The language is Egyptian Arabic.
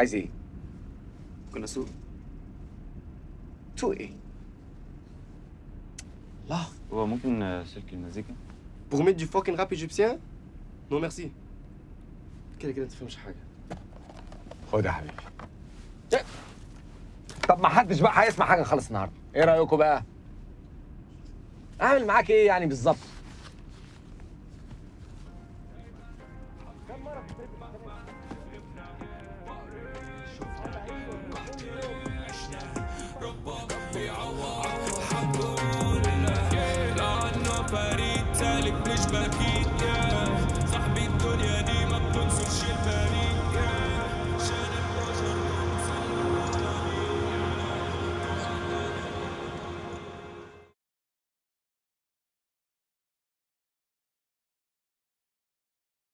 عايز ايه؟ ممكن اسوق تسوق ايه؟ الله هو ممكن آه، سلك المزيكا Pour mettre du fucking rap égyptien Non merci. كده كده تفهمش حاجة. خد يا حبيبي طب ما حدش بقى هيسمع حاجه خالص النهارده ايه رايكم بقى اعمل معاك ايه يعني بالظبط لأنه فريد سالك مش بكيت